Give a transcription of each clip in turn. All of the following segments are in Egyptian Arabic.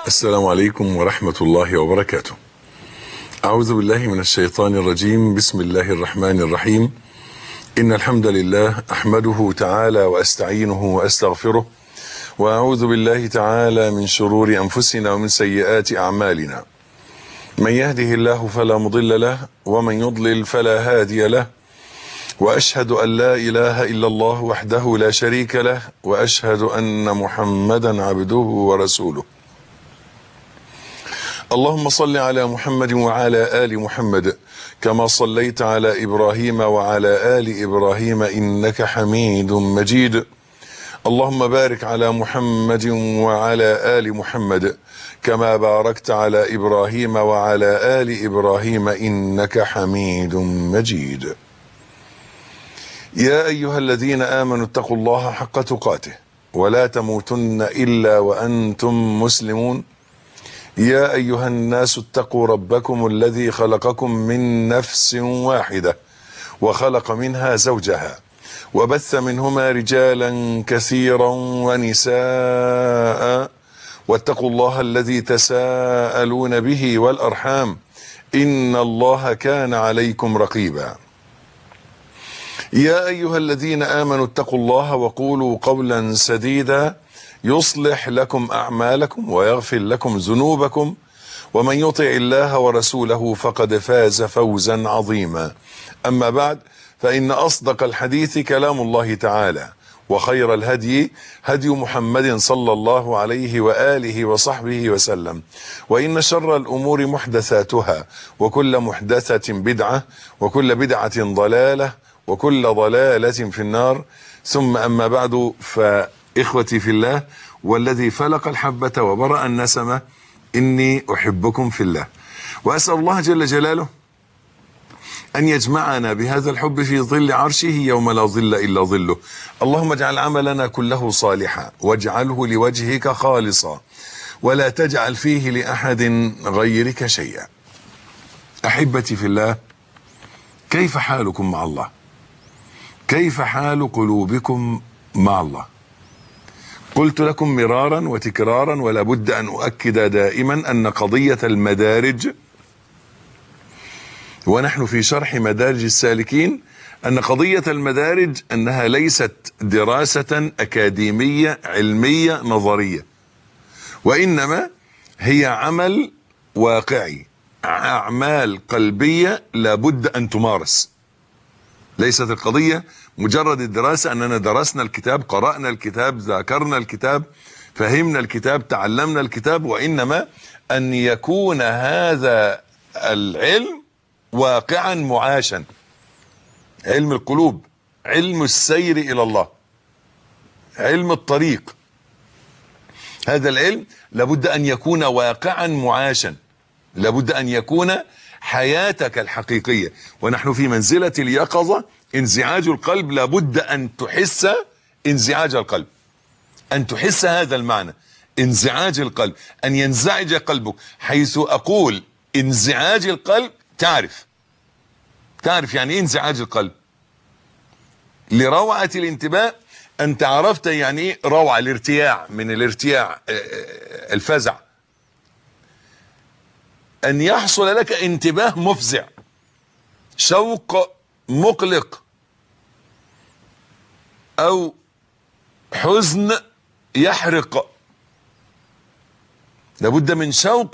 السلام عليكم ورحمة الله وبركاته. أعوذ بالله من الشيطان الرجيم، بسم الله الرحمن الرحيم. إن الحمد لله أحمده تعالى وأستعينه وأستغفره وأعوذ بالله تعالى من شرور أنفسنا ومن سيئات أعمالنا. من يهده الله فلا مضل له ومن يضلل فلا هادي له. واشهد ان لا اله الا الله وحده لا شريك له واشهد ان محمدا عبده ورسوله اللهم صل على محمد وعلى ال محمد كما صليت على ابراهيم وعلى ال ابراهيم انك حميد مجيد اللهم بارك على محمد وعلى ال محمد كما باركت على ابراهيم وعلى ال ابراهيم انك حميد مجيد يا ايها الذين امنوا اتقوا الله حق تقاته ولا تموتن الا وانتم مسلمون يا ايها الناس اتقوا ربكم الذي خلقكم من نفس واحده وخلق منها زوجها وبث منهما رجالا كثيرا ونساء واتقوا الله الذي تساءلون به والارحام ان الله كان عليكم رقيبا يا ايها الذين امنوا اتقوا الله وقولوا قولا سديدا يصلح لكم اعمالكم ويغفر لكم ذنوبكم ومن يطع الله ورسوله فقد فاز فوزا عظيما اما بعد فان اصدق الحديث كلام الله تعالى وخير الهدي هدي محمد صلى الله عليه واله وصحبه وسلم وان شر الامور محدثاتها وكل محدثه بدعه وكل بدعه ضلاله وكل ضلالة في النار ثم أما بعد فإخوتي في الله والذي فلق الحبة وبرأ النسمة إني أحبكم في الله وأسأل الله جل جلاله أن يجمعنا بهذا الحب في ظل عرشه يوم لا ظل إلا ظله اللهم اجعل عملنا كله صالحا واجعله لوجهك خالصا ولا تجعل فيه لأحد غيرك شيئا أحبتي في الله كيف حالكم مع الله كيف حال قلوبكم مع الله قلت لكم مرارا وتكرارا ولا بد ان اؤكد دائما ان قضيه المدارج ونحن في شرح مدارج السالكين ان قضيه المدارج انها ليست دراسه اكاديميه علميه نظريه وانما هي عمل واقعي اعمال قلبيه لابد ان تمارس ليست القضيه مجرد الدراسه اننا درسنا الكتاب قرانا الكتاب ذاكرنا الكتاب فهمنا الكتاب تعلمنا الكتاب وانما ان يكون هذا العلم واقعا معاشا علم القلوب علم السير الى الله علم الطريق هذا العلم لابد ان يكون واقعا معاشا لابد ان يكون حياتك الحقيقيه ونحن في منزله اليقظه انزعاج القلب لابد ان تحس انزعاج القلب ان تحس هذا المعنى انزعاج القلب ان ينزعج قلبك حيث اقول انزعاج القلب تعرف تعرف يعني ايه انزعاج القلب لروعه الانتباه انت عرفت يعني ايه روعه الارتياع من الارتياع الفزع ان يحصل لك انتباه مفزع شوق مقلق او حزن يحرق لابد من شوق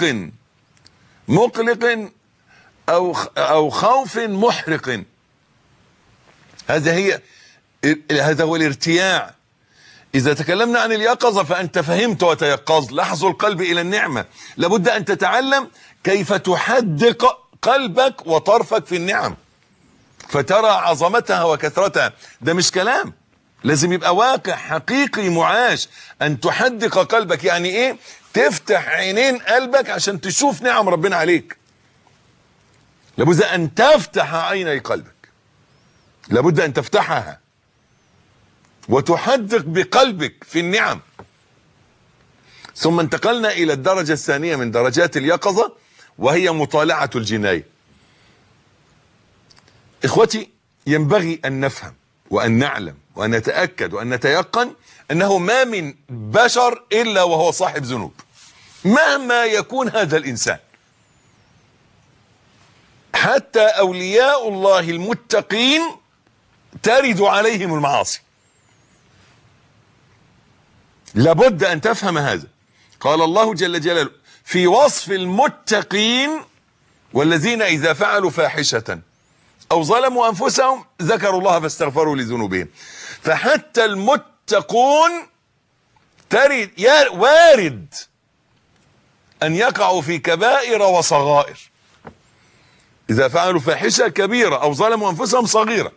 مقلق او او خوف محرق هذا هي هذا هو الارتياع إذا تكلمنا عن اليقظة فأنت فهمت وتيقظت لحظ القلب إلى النعمة لابد أن تتعلم كيف تحدق قلبك وطرفك في النعم فترى عظمتها وكثرتها ده مش كلام لازم يبقى واقع حقيقي معاش أن تحدق قلبك يعني إيه تفتح عينين قلبك عشان تشوف نعم ربنا عليك لابد أن تفتح عيني قلبك لابد أن تفتحها وتحدق بقلبك في النعم ثم انتقلنا الى الدرجه الثانيه من درجات اليقظه وهي مطالعه الجنايه اخوتي ينبغي ان نفهم وان نعلم وان نتاكد وان نتيقن انه ما من بشر الا وهو صاحب ذنوب مهما يكون هذا الانسان حتى اولياء الله المتقين ترد عليهم المعاصي لابد ان تفهم هذا قال الله جل جلاله في وصف المتقين والذين اذا فعلوا فاحشه او ظلموا انفسهم ذكروا الله فاستغفروا لذنوبهم فحتى المتقون ترد يا وارد ان يقعوا في كبائر وصغائر اذا فعلوا فاحشه كبيره او ظلموا انفسهم صغيره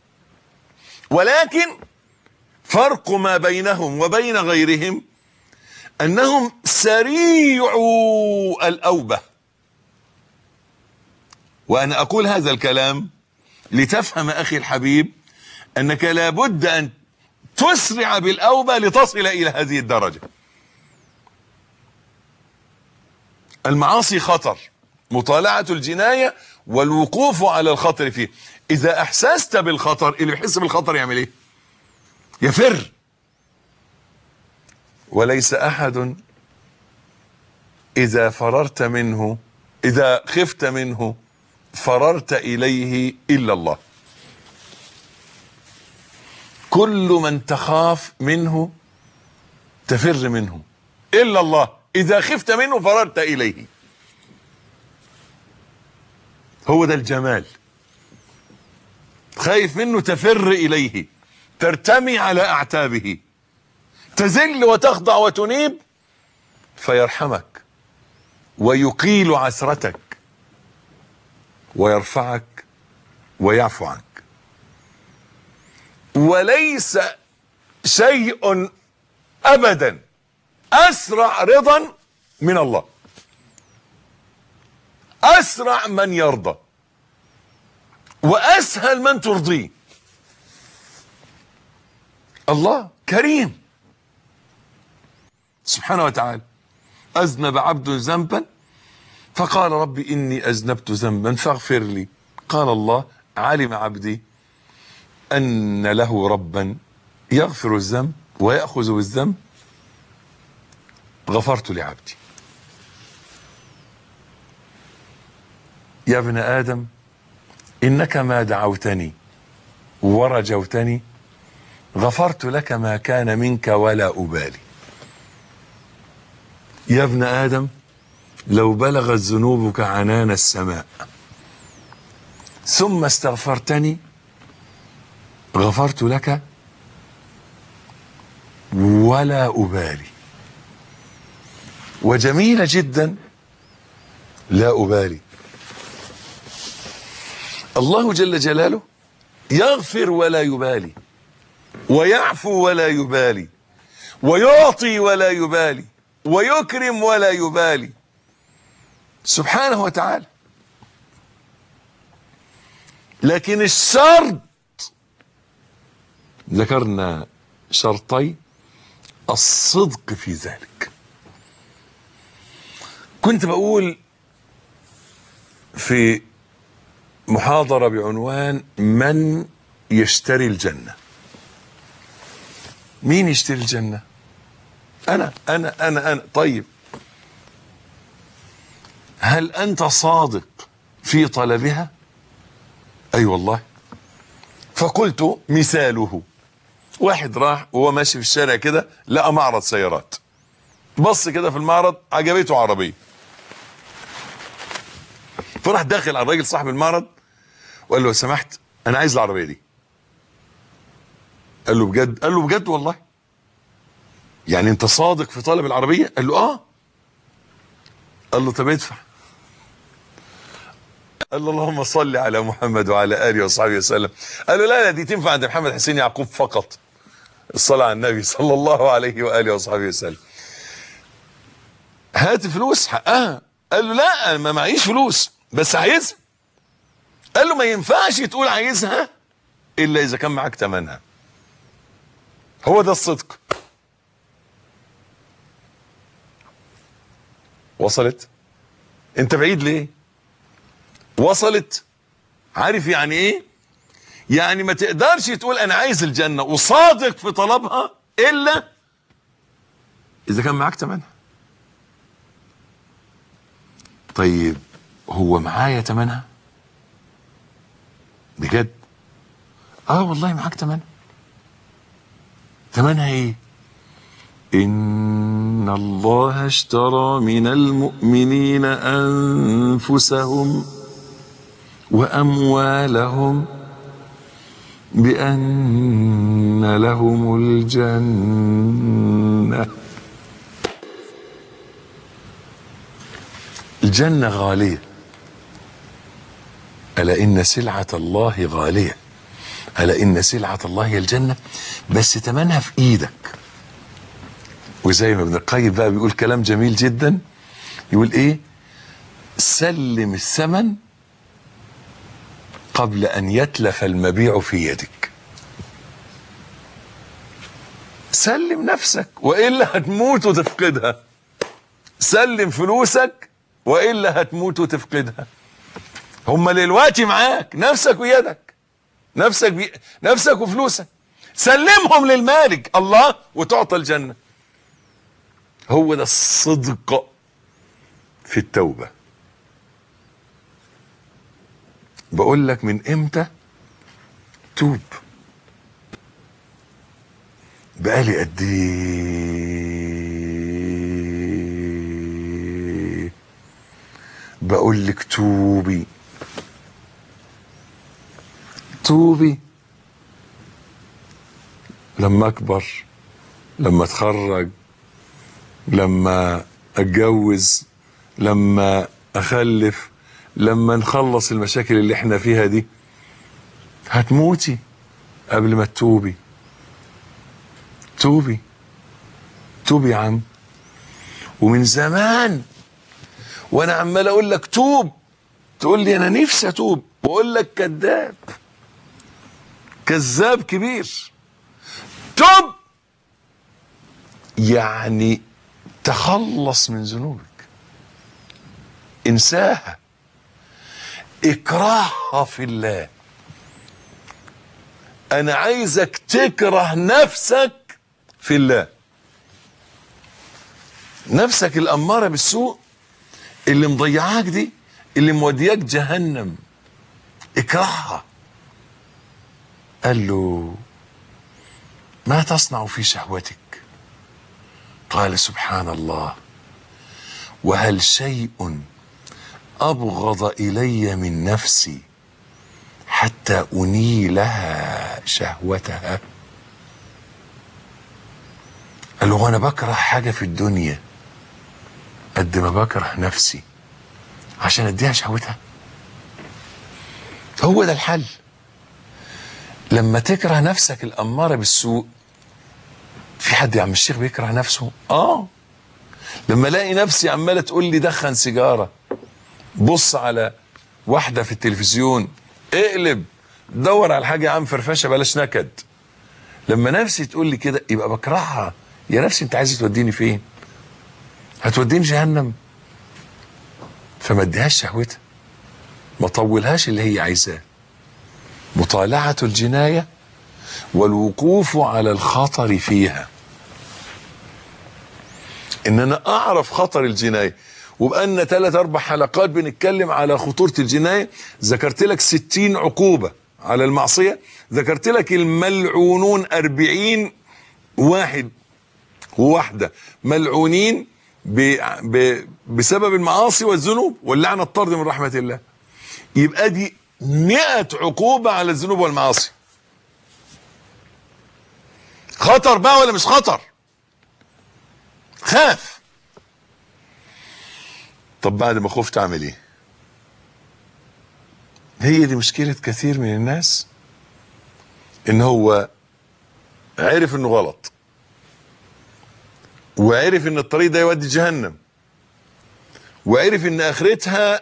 ولكن فرق ما بينهم وبين غيرهم انهم سريعوا الاوبه وانا اقول هذا الكلام لتفهم اخي الحبيب انك لابد ان تسرع بالاوبه لتصل الى هذه الدرجه المعاصي خطر مطالعه الجنايه والوقوف على الخطر فيه اذا احسست بالخطر اللي بيحس بالخطر يعمل ايه يفر وليس احد اذا فررت منه اذا خفت منه فررت اليه الا الله كل من تخاف منه تفر منه الا الله اذا خفت منه فررت اليه هو ده الجمال خايف منه تفر اليه ترتمي على اعتابه تذل وتخضع وتنيب فيرحمك ويقيل عثرتك ويرفعك ويعفو عنك وليس شيء ابدا اسرع رضا من الله اسرع من يرضى واسهل من ترضيه الله كريم سبحانه وتعالى اذنب عبد ذنبا فقال ربي اني اذنبت ذنبا فاغفر لي قال الله علم عبدي ان له ربا يغفر الذنب وياخذ بالذنب غفرت لعبدي يا ابن ادم انك ما دعوتني ورجوتني غفرت لك ما كان منك ولا ابالي يا ابن ادم لو بلغت ذنوبك عنان السماء ثم استغفرتني غفرت لك ولا ابالي وجميله جدا لا ابالي الله جل جلاله يغفر ولا يبالي ويعفو ولا يبالي ويعطي ولا يبالي ويكرم ولا يبالي سبحانه وتعالى لكن الشرط ذكرنا شرطي الصدق في ذلك كنت بقول في محاضرة بعنوان من يشتري الجنة مين يشتري الجنة أنا أنا أنا أنا طيب هل أنت صادق في طلبها أي أيوة والله فقلت مثاله واحد راح وهو ماشي في الشارع كده لقى معرض سيارات بص كده في المعرض عجبته عربيه فراح داخل على الراجل صاحب المعرض وقال له لو سمحت انا عايز العربيه دي قال له بجد قال له بجد والله يعني انت صادق في طلب العربيه قال له اه قال له طب ادفع قال له اللهم صل على محمد وعلى اله وصحبه وسلم قال له لا لا دي تنفع عند محمد حسين يعقوب فقط الصلاه على النبي صلى الله عليه واله وصحبه وسلم هات فلوس حقها قال له لا أنا ما معيش فلوس بس عايزها قال له ما ينفعش تقول عايزها الا اذا كان معاك ثمنها هو ده الصدق وصلت انت بعيد ليه وصلت عارف يعني ايه يعني ما تقدرش تقول انا عايز الجنه وصادق في طلبها الا اذا كان معاك ثمنها طيب هو معايا تمنها بجد اه والله معاك تمنها تمنها ايه ان الله اشترى من المؤمنين انفسهم واموالهم بان لهم الجنه الجنه غاليه الا ان سلعه الله غاليه الا ان سلعه الله هي الجنه بس تمنها في ايدك وزي ما ابن القيم بقى بيقول كلام جميل جدا يقول ايه سلم الثمن قبل ان يتلف المبيع في يدك سلم نفسك والا هتموت وتفقدها سلم فلوسك والا هتموت وتفقدها هما دلوقتي معاك نفسك ويدك نفسك بي... نفسك وفلوسك سلمهم للمالك الله وتعطى الجنه هو ده الصدق في التوبه بقول لك من امتى توب بقالي قد ايه بقول لك توبي توبي لما اكبر لما اتخرج لما اتجوز لما اخلف لما نخلص المشاكل اللي احنا فيها دي هتموتي قبل ما تتوبي توبي توبي يا عم ومن زمان وانا عمال اقول لك توب تقول لي انا نفسي اتوب واقول لك كذاب كذاب كبير توب يعني تخلص من ذنوبك انساها اكرهها في الله انا عايزك تكره نفسك في الله نفسك الاماره بالسوء اللي مضيعاك دي اللي مودياك جهنم اكرهها قال له ما تصنع في شهوتك قال سبحان الله وهل شيء ابغض الي من نفسي حتى انيلها شهوتها قال له وانا بكره حاجه في الدنيا قد ما بكره نفسي عشان اديها شهوتها هو ده الحل لما تكره نفسك الاماره بالسوء في حد يا عم الشيخ بيكره نفسه اه لما الاقي نفسي عماله تقول لي دخن سيجاره بص على واحده في التلفزيون اقلب دور على حاجه يا عم فرفشه بلاش نكد لما نفسي تقول لي كده يبقى بكرهها يا نفسي انت عايز توديني فين هتوديني جهنم فما اديهاش شهوتها ما طولهاش اللي هي عايزاه مطالعه الجنايه والوقوف على الخطر فيها ان انا اعرف خطر الجنايه وبقالنا ثلاث اربع حلقات بنتكلم على خطوره الجنايه ذكرت لك ستين عقوبه على المعصيه ذكرت لك الملعونون أربعين واحد وواحدة ملعونين ب... ب... بسبب المعاصي والذنوب واللعنة الطرد من رحمة الله يبقى دي مئة عقوبة على الذنوب والمعاصي خطر بقى ولا مش خطر خاف طب بعد ما خفت اعمل ايه هي دي مشكلة كثير من الناس ان هو عرف انه غلط وعرف ان الطريق ده يودي جهنم وعرف ان اخرتها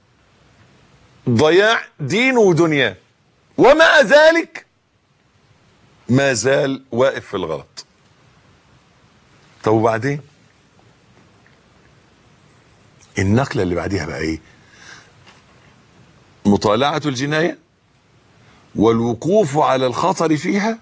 ضياع دينه ودنياه ومع ذلك ما زال واقف في الغلط طب وبعدين النقلة اللي بعديها بقى ايه مطالعة الجناية والوقوف على الخطر فيها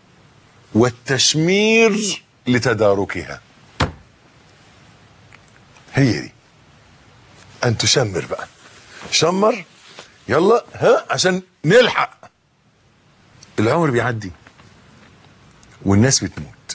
والتشمير لتداركها هي دي ان تشمر بقى شمر يلا ها عشان نلحق العمر بيعدي والناس بتموت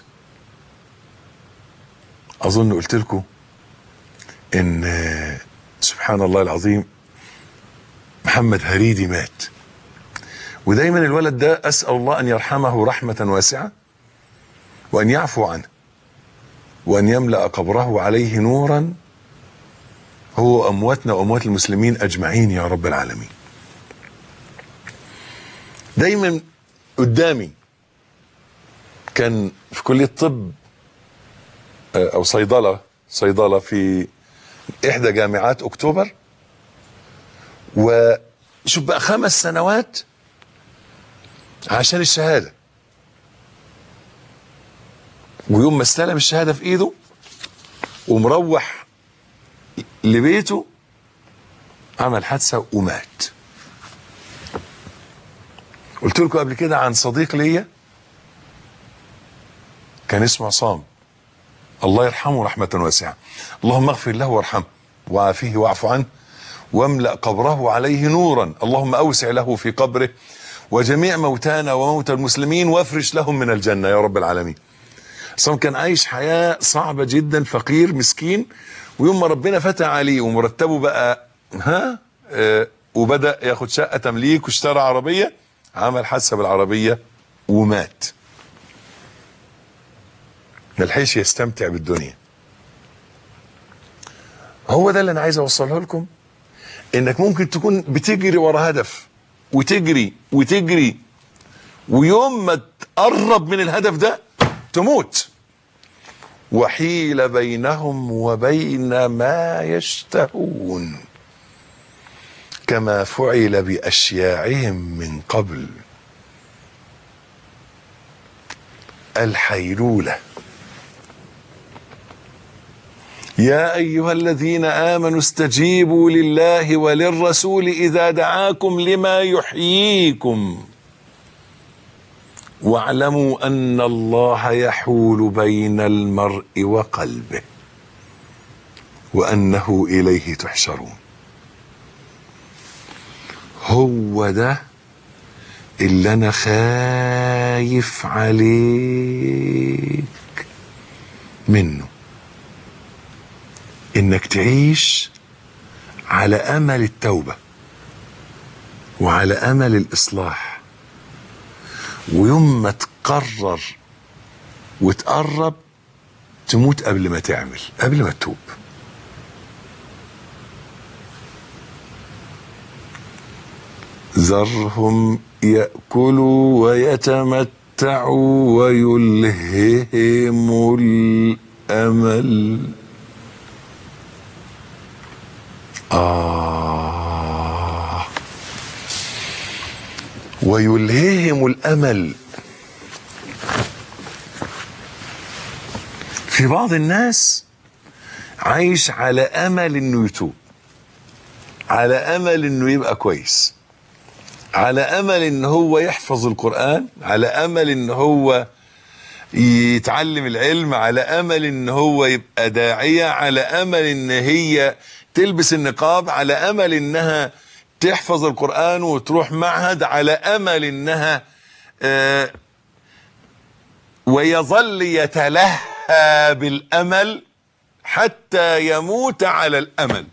اظن قلت لكم ان آه، سبحان الله العظيم محمد هريدي مات ودايما الولد ده اسال الله ان يرحمه رحمه واسعه وان يعفو عنه وان يملا قبره عليه نورا هو امواتنا واموات المسلمين اجمعين يا رب العالمين دايما قدامي كان في كليه طب آه، او صيدله صيدله في احدى جامعات اكتوبر وشوف بقى خمس سنوات عشان الشهاده ويوم ما استلم الشهاده في ايده ومروح لبيته عمل حادثه ومات قلت لكم قبل كده عن صديق ليا كان اسمه عصام الله يرحمه رحمة واسعة اللهم اغفر له وارحمه وعافيه واعف عنه واملأ قبره عليه نورا اللهم أوسع له في قبره وجميع موتانا وموتى المسلمين وافرش لهم من الجنة يا رب العالمين عصام كان عايش حياة صعبة جدا فقير مسكين ويوم ما ربنا فتح عليه ومرتبه بقى ها آه وبدأ ياخد شقة تمليك واشترى عربية عمل حادثة بالعربية ومات ملحقش يستمتع بالدنيا هو ده اللي انا عايز اوصله لكم انك ممكن تكون بتجري ورا هدف وتجري وتجري ويوم ما تقرب من الهدف ده تموت وحيل بينهم وبين ما يشتهون كما فعل باشياعهم من قبل الحيلوله يا ايها الذين امنوا استجيبوا لله وللرسول اذا دعاكم لما يحييكم واعلموا ان الله يحول بين المرء وقلبه وانه اليه تحشرون هو ده اللي انا خايف عليك منه انك تعيش على امل التوبه وعلى امل الاصلاح ويوم ما تقرر وتقرب تموت قبل ما تعمل قبل ما تتوب ذرهم ياكلوا ويتمتعوا ويلههم الامل آه ويلههم الأمل في بعض الناس عايش على أمل إنه يتوب على أمل إنه يبقى كويس على أمل إن هو يحفظ القرآن على أمل إن هو يتعلم العلم على امل ان هو يبقى داعيه على امل ان هي تلبس النقاب على امل انها تحفظ القران وتروح معهد على امل انها آه ويظل يتلهى بالامل حتى يموت على الامل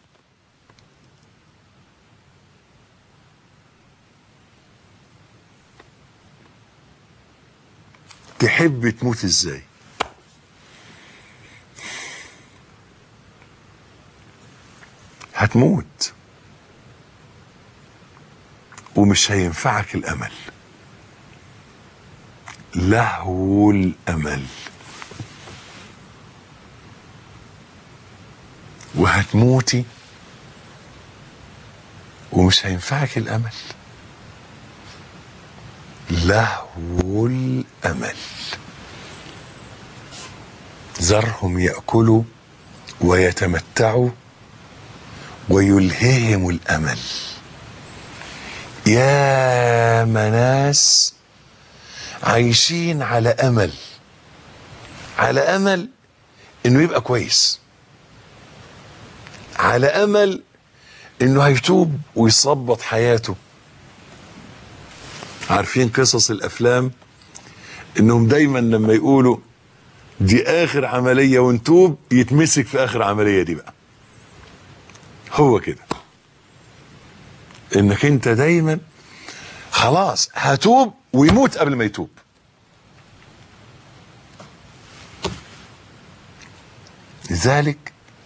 تحب تموت ازاي هتموت ومش هينفعك الامل لهو الامل وهتموتي ومش هينفعك الامل لهو الامل ذرهم ياكلوا ويتمتعوا ويلههم الامل يا مناس عايشين على امل على امل انه يبقى كويس على امل انه هيتوب ويظبط حياته عارفين قصص الافلام انهم دايما لما يقولوا دي اخر عمليه ونتوب يتمسك في اخر عمليه دي بقى هو كده انك انت دايما خلاص هتوب ويموت قبل ما يتوب لذلك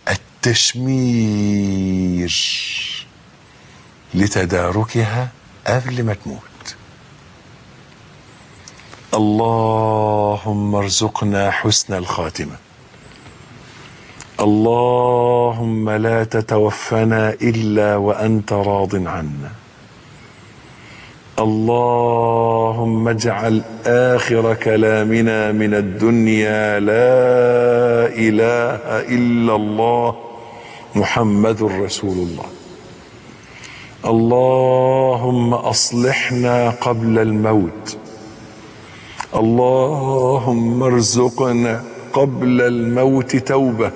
التشمير لتداركها قبل ما تموت اللهم ارزقنا حسن الخاتمه اللهم لا تتوفنا الا وانت راض عنا اللهم اجعل اخر كلامنا من الدنيا لا اله الا الله محمد رسول الله اللهم اصلحنا قبل الموت اللهم ارزقنا قبل الموت توبه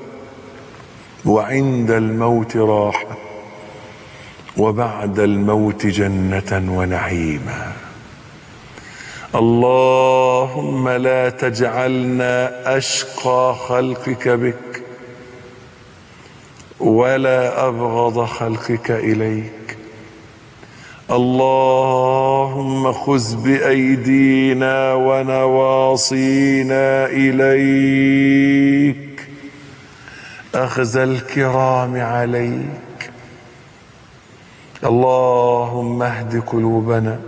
وعند الموت راحه وبعد الموت جنه ونعيما اللهم لا تجعلنا اشقى خلقك بك ولا ابغض خلقك اليك اللهم خذ بايدينا ونواصينا اليك اخذ الكرام عليك اللهم اهد قلوبنا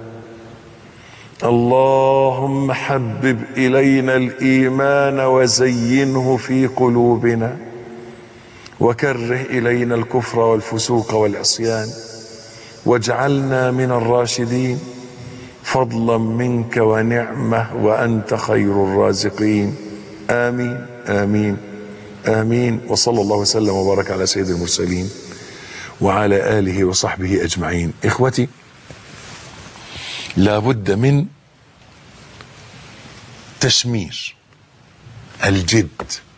اللهم حبب الينا الايمان وزينه في قلوبنا وكره الينا الكفر والفسوق والعصيان واجعلنا من الراشدين فضلا منك ونعمه وانت خير الرازقين امين امين امين وصلى الله وسلم وبارك على سيد المرسلين وعلى اله وصحبه اجمعين اخوتي لابد من تشمير الجد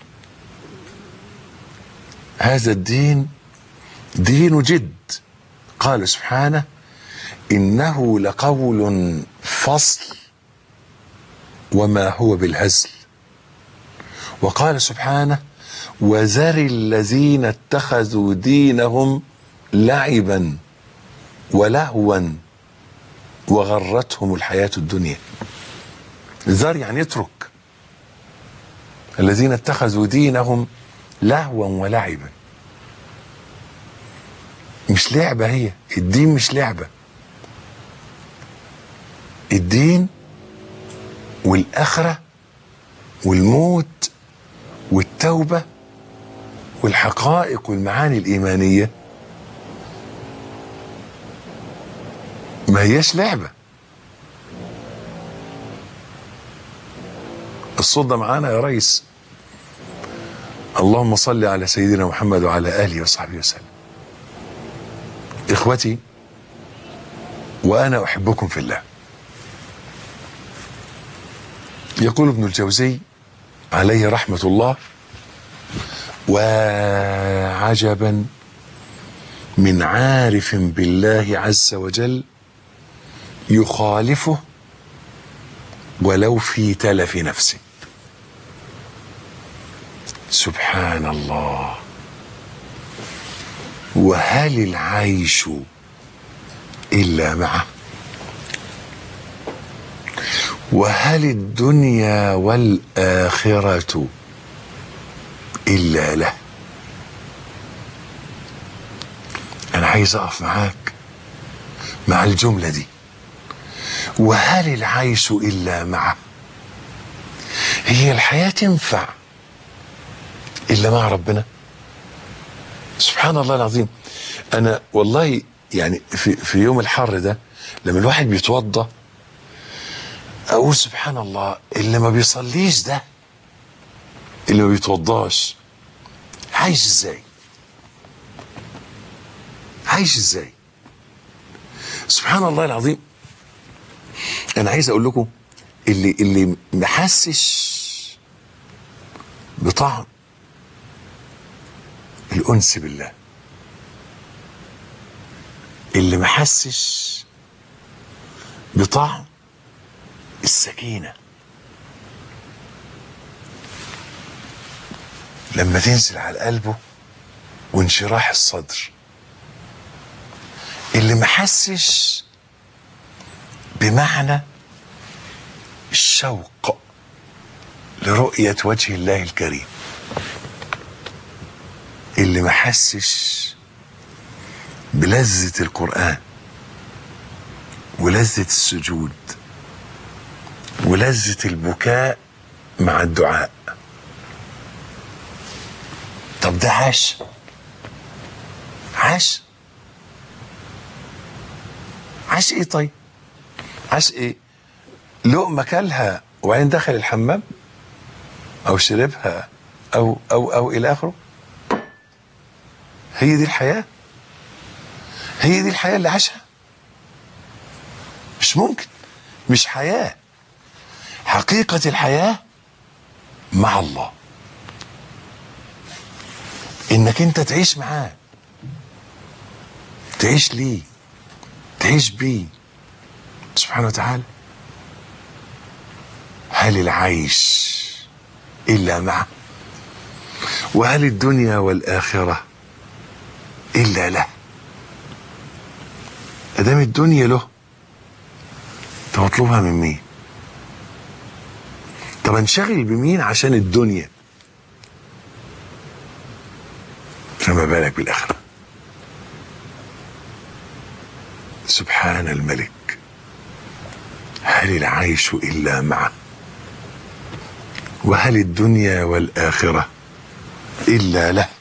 هذا الدين دين جد قال سبحانه انه لقول فصل وما هو بالهزل وقال سبحانه وذر الذين اتخذوا دينهم لعبا ولهوا وغرتهم الحياة الدنيا ذر يعني اترك الذين اتخذوا دينهم لهوا ولعبا مش لعبة هي الدين مش لعبة الدين والآخرة والموت والتوبة والحقائق والمعاني الإيمانية ما هياش لعبة الصوت ده معانا يا ريس اللهم صل على سيدنا محمد وعلى آله وصحبه وسلم إخوتي وأنا أحبكم في الله يقول ابن الجوزي عليه رحمة الله وعجبا من عارف بالله عز وجل يخالفه ولو في تلف نفسه سبحان الله وهل العيش الا معه وهل الدنيا والاخره الا له انا عايز اقف معاك مع الجمله دي وهل العيش الا معه هي الحياه تنفع الا مع ربنا سبحان الله العظيم انا والله يعني في في يوم الحر ده لما الواحد بيتوضى اقول سبحان الله اللي ما بيصليش ده اللي ما بيتوضاش عايش ازاي عايش ازاي سبحان الله العظيم انا عايز اقول لكم اللي اللي محسش بطعم الانس بالله اللي ما حسش بطعم السكينة لما تنزل على قلبه وانشراح الصدر اللي ما حسش بمعنى الشوق لرؤية وجه الله الكريم اللي ما حسش بلذة القرآن ولذة السجود ولذة البكاء مع الدعاء طب ده عاش عاش عاش ايه طيب عاش ايه لقمة كلها وبعدين دخل الحمام او شربها او او او الى اخره هي دي الحياه هي دي الحياه اللي عاشها مش ممكن مش حياه حقيقه الحياه مع الله انك انت تعيش معاه تعيش ليه تعيش بيه سبحانه وتعالى هل العيش الا معه وهل الدنيا والاخره الا له ادام الدنيا له طب اطلبها من مين طب انشغل بمين عشان الدنيا فما بالك بالاخره سبحان الملك هل العيش الا معه وهل الدنيا والاخره الا له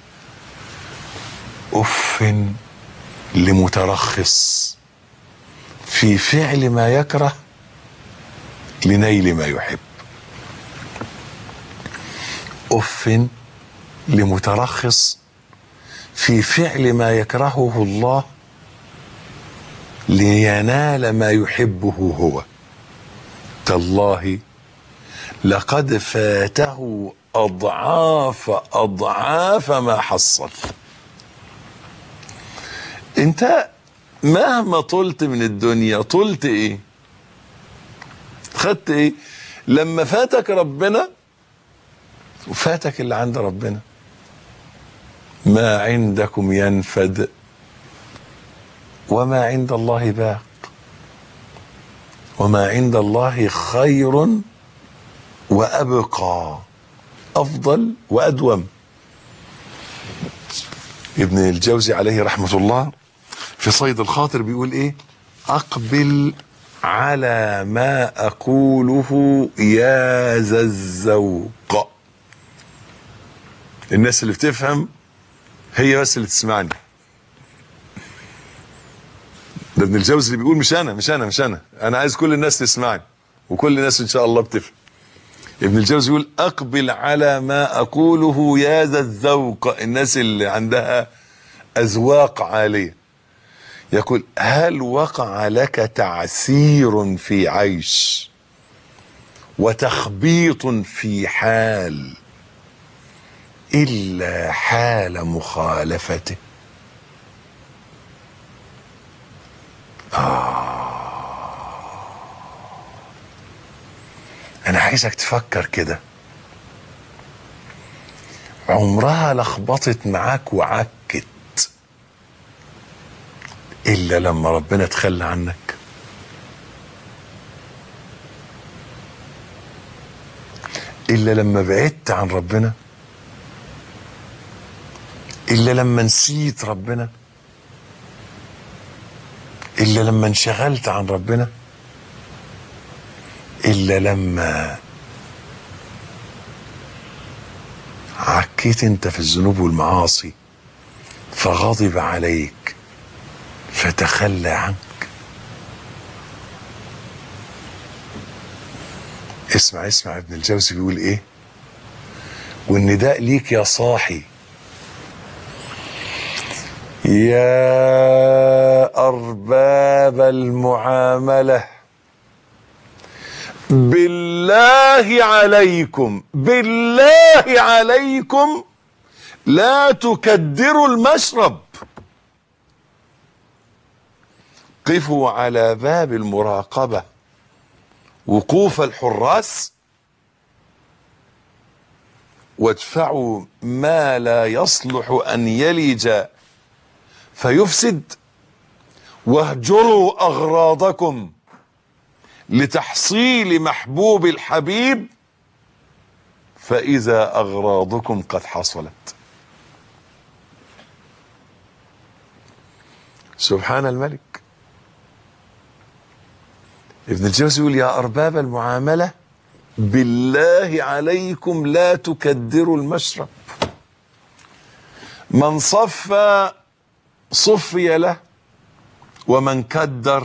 اف لمترخص في فعل ما يكره لنيل ما يحب اف لمترخص في فعل ما يكرهه الله لينال ما يحبه هو تالله لقد فاته اضعاف اضعاف ما حصل انت مهما طلت من الدنيا طلت ايه خدت ايه لما فاتك ربنا وفاتك اللي عند ربنا ما عندكم ينفد وما عند الله باق وما عند الله خير وابقى افضل وادوم ابن الجوزي عليه رحمه الله في صيد الخاطر بيقول ايه اقبل على ما اقوله يا ذا الذوق الناس اللي بتفهم هي بس اللي تسمعني ده ابن الجوزي اللي بيقول مش انا مش انا مش انا انا عايز كل الناس تسمعني وكل الناس ان شاء الله بتفهم ابن الجوزي يقول اقبل على ما اقوله يا ذا الذوق الناس اللي عندها اذواق عاليه يقول هل وقع لك تعسير في عيش وتخبيط في حال الا حال مخالفته انا عايزك تفكر كده عمرها لخبطت معاك وعكت الا لما ربنا تخلى عنك الا لما بعدت عن ربنا الا لما نسيت ربنا الا لما انشغلت عن ربنا الا لما عكيت انت في الذنوب والمعاصي فغضب عليك فتخلى عنك اسمع اسمع ابن الجوزي بيقول ايه والنداء ليك يا صاحي يا ارباب المعامله بالله عليكم بالله عليكم لا تكدروا المشرب قفوا على باب المراقبة وقوف الحراس وادفعوا ما لا يصلح أن يلج فيفسد واهجروا أغراضكم لتحصيل محبوب الحبيب فإذا أغراضكم قد حصلت سبحان الملك ابن الجوزي يقول يا أرباب المعاملة بالله عليكم لا تكدروا المشرب من صفى صفي له ومن كدر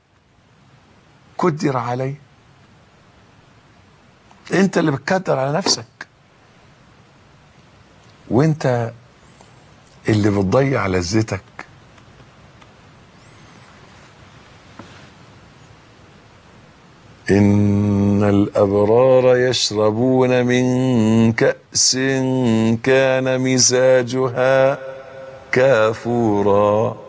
كدر عليه انت اللي بتكدر على نفسك وانت اللي بتضيع لذتك إن الأبرار يشربون من كأس كان مزاجها كافورا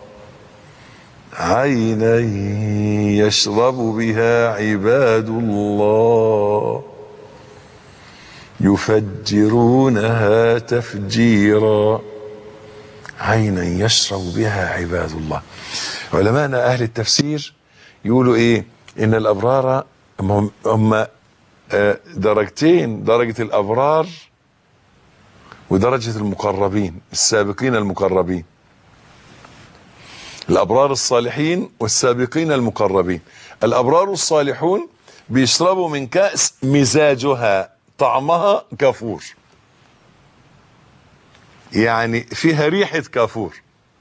عينا يشرب بها عباد الله يفجرونها تفجيرا عينا يشرب بها عباد الله علماءنا أهل التفسير يقولوا إيه إن الأبرار هم, هم آه، درجتين درجة الأبرار ودرجة المقربين السابقين المقربين الأبرار الصالحين والسابقين المقربين الأبرار الصالحون بيشربوا من كأس مزاجها طعمها كافور يعني فيها ريحة كافور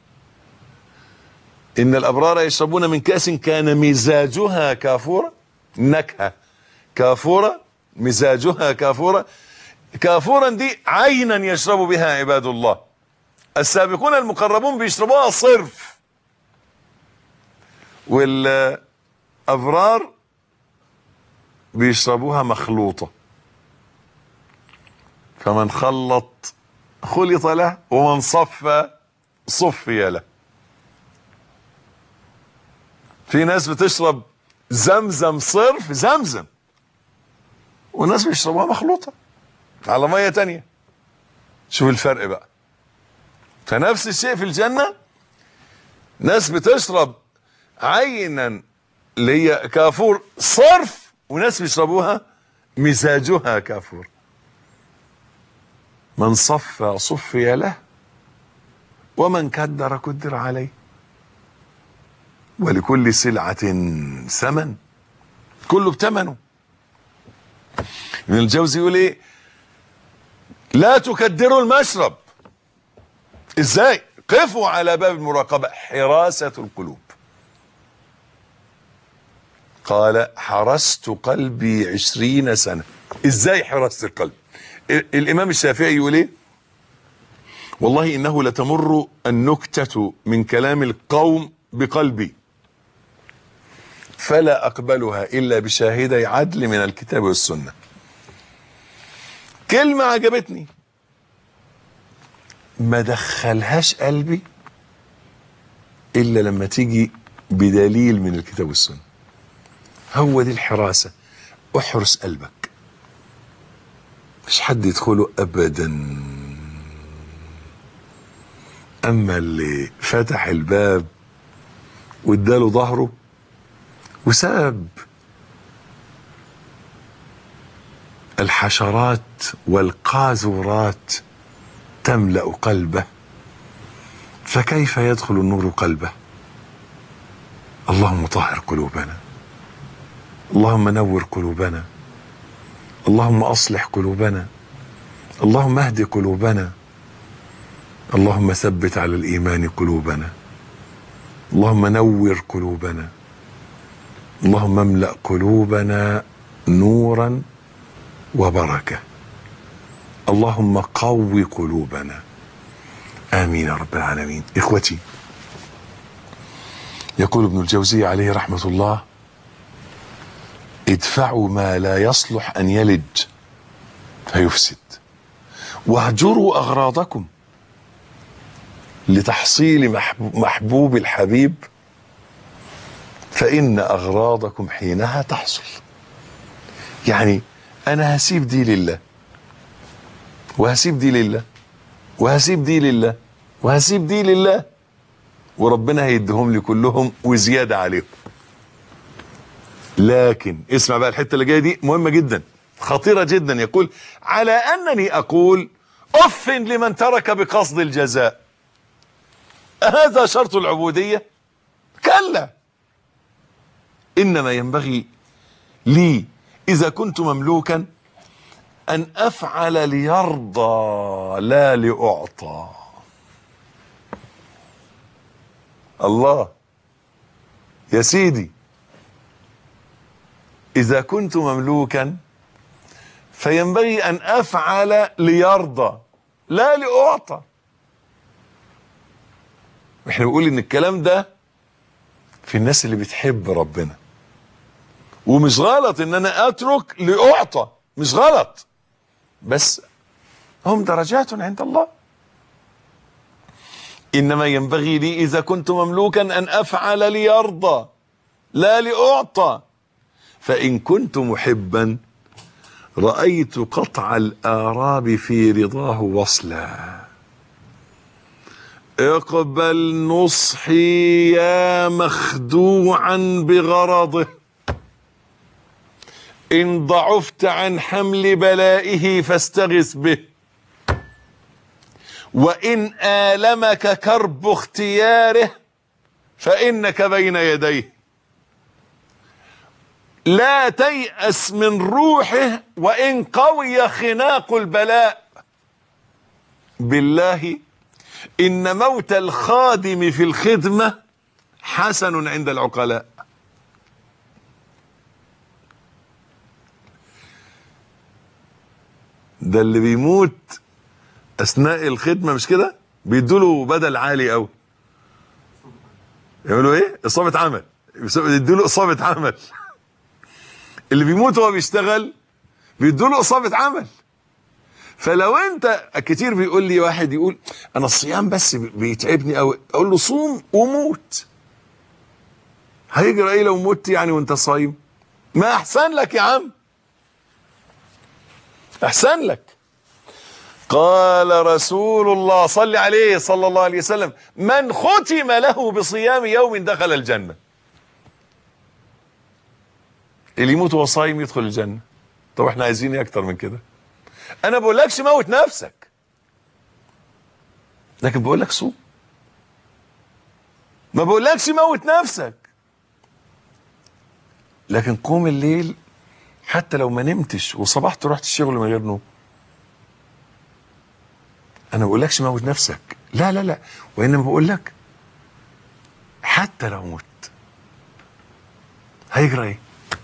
إن الأبرار يشربون من كأس كان مزاجها كافورا نكهة كافورة مزاجها كافورة كافورا دي عينا يشرب بها عباد الله السابقون المقربون بيشربوها صرف والأبرار بيشربوها مخلوطة فمن خلط خلط له ومن صفى صفي له في ناس بتشرب زمزم صرف زمزم وناس بيشربوها مخلوطة على مية تانية شوف الفرق بقى فنفس الشيء في الجنة ناس بتشرب عينا اللي هي كافور صرف وناس بيشربوها مزاجها كافور من صفى صفي له ومن كدر كدر عليه ولكل سلعة ثمن كله بثمنه ابن الجوزي يقول ايه لا تكدروا المشرب ازاي قفوا على باب المراقبة حراسة القلوب قال حرست قلبي عشرين سنة ازاي حرست القلب ال- الامام الشافعي يقول ايه والله انه لتمر النكتة من كلام القوم بقلبي فلا اقبلها الا بشاهدي عدل من الكتاب والسنة كلمة عجبتني ما دخلهاش قلبي الا لما تيجي بدليل من الكتاب والسنة هو دي الحراسة احرس قلبك مش حد يدخله ابدا اما اللي فتح الباب واداله ظهره وساب الحشرات والقاذورات تملا قلبه فكيف يدخل النور قلبه اللهم طهر قلوبنا اللهم نور قلوبنا اللهم اصلح قلوبنا اللهم اهد قلوبنا اللهم ثبت على الايمان قلوبنا اللهم نور قلوبنا اللهم املا قلوبنا نورا وبركه اللهم قو قلوبنا امين يا رب العالمين اخوتي يقول ابن الجوزي عليه رحمه الله ادفعوا ما لا يصلح ان يلج فيفسد واهجروا اغراضكم لتحصيل محبوب, محبوب الحبيب فإن أغراضكم حينها تحصل يعني أنا هسيب دي لله وهسيب دي لله وهسيب دي لله وهسيب دي لله وربنا هيديهم لي كلهم وزيادة عليهم لكن اسمع بقى الحتة اللي جاية دي مهمة جدا خطيرة جدا يقول على أنني أقول أف لمن ترك بقصد الجزاء هذا شرط العبودية كلا إنما ينبغي لي إذا كنت مملوكا أن أفعل ليرضى لا لأعطى الله يا سيدي إذا كنت مملوكا فينبغي أن أفعل ليرضى لا لأعطى احنا بنقول ان الكلام ده في الناس اللي بتحب ربنا ومش غلط ان انا اترك لاعطى مش غلط بس هم درجات عند الله انما ينبغي لي اذا كنت مملوكا ان افعل ليرضى لا لاعطى فان كنت محبا رايت قطع الاراب في رضاه وصلا اقبل نصحي يا مخدوعا بغرضه ان ضعفت عن حمل بلائه فاستغث به وان المك كرب اختياره فانك بين يديه لا تيأس من روحه وان قوي خناق البلاء بالله إن موت الخادم في الخدمة حسن عند العقلاء ده اللي بيموت أثناء الخدمة مش كده بيدوله بدل عالي أوي يعملوا إيه؟ إصابة عمل يدوله إصابة عمل اللي بيموت وهو بيشتغل بيدوله إصابة عمل فلو انت كتير بيقول لي واحد يقول انا الصيام بس بيتعبني قوي اقول له صوم وموت هيجرى ايه لو مت يعني وانت صايم ما احسن لك يا عم احسن لك قال رسول الله صل عليه صلى الله عليه وسلم من ختم له بصيام يوم دخل الجنة اللي يموت وهو صايم يدخل الجنة طب احنا عايزين ايه اكتر من كده انا بقولكش موت نفسك لكن بقول لك صوم ما بقولكش موت نفسك لكن قوم الليل حتى لو ما نمتش وصبحت رحت الشغل من غير نوم انا ما بقولكش موت نفسك لا لا لا وانما بقول لك حتى لو مت هيجرى ايه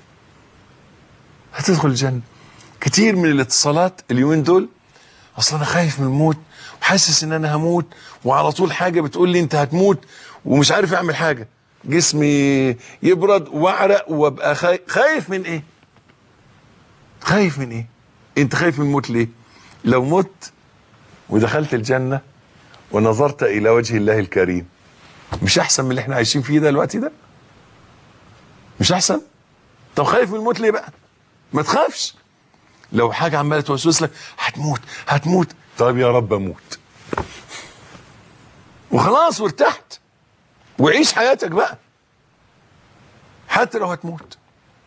هتدخل الجنه كتير من الاتصالات اليومين دول اصل انا خايف من الموت وحاسس ان انا هموت وعلى طول حاجه بتقول لي انت هتموت ومش عارف اعمل حاجه جسمي يبرد واعرق وابقى خايف خايف من ايه خايف من ايه انت خايف من الموت ليه لو مت ودخلت الجنه ونظرت الى وجه الله الكريم مش احسن من اللي احنا عايشين فيه ده الوقت ده مش احسن طب خايف من الموت ليه بقى ما تخافش لو حاجه عماله توسوس لك هتموت هتموت طيب يا رب اموت وخلاص وارتحت وعيش حياتك بقى حتى لو هتموت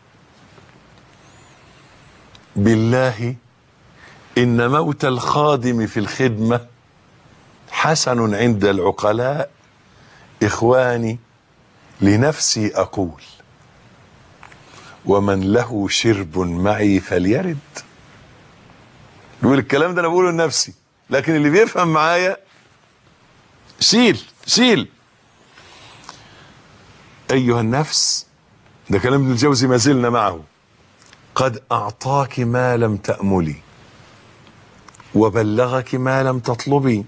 بالله ان موت الخادم في الخدمه حسن عند العقلاء اخواني لنفسي اقول ومن له شرب معي فليرد بيقول الكلام ده انا بقوله لنفسي لكن اللي بيفهم معايا شيل شيل ايها النفس ده كلام ابن الجوزي ما زلنا معه قد اعطاك ما لم تاملي وبلغك ما لم تطلبي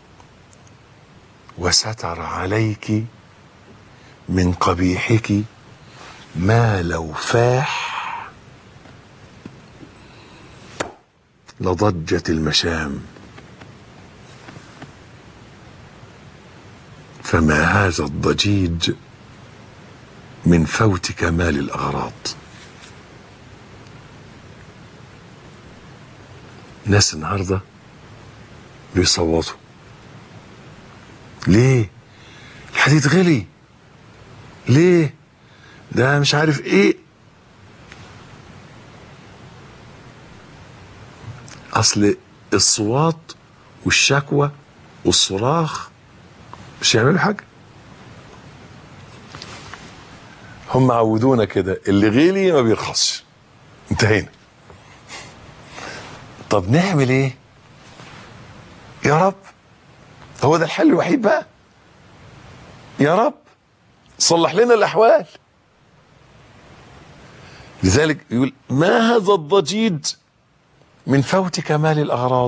وستر عليك من قبيحك ما لو فاح لضجت المشام فما هذا الضجيج من فوت كمال الاغراض ناس النهارده بيصوتوا ليه الحديد غلي ليه ده مش عارف ايه اصل الصوات والشكوى والصراخ مش هيعملوا حاجه هم عودونا كده اللي غلي ما بيرخصش انتهينا طب نعمل ايه يا رب هو ده الحل الوحيد بقى يا رب صلح لنا الاحوال لذلك يقول ما هذا الضجيج من فوت كمال الاغراض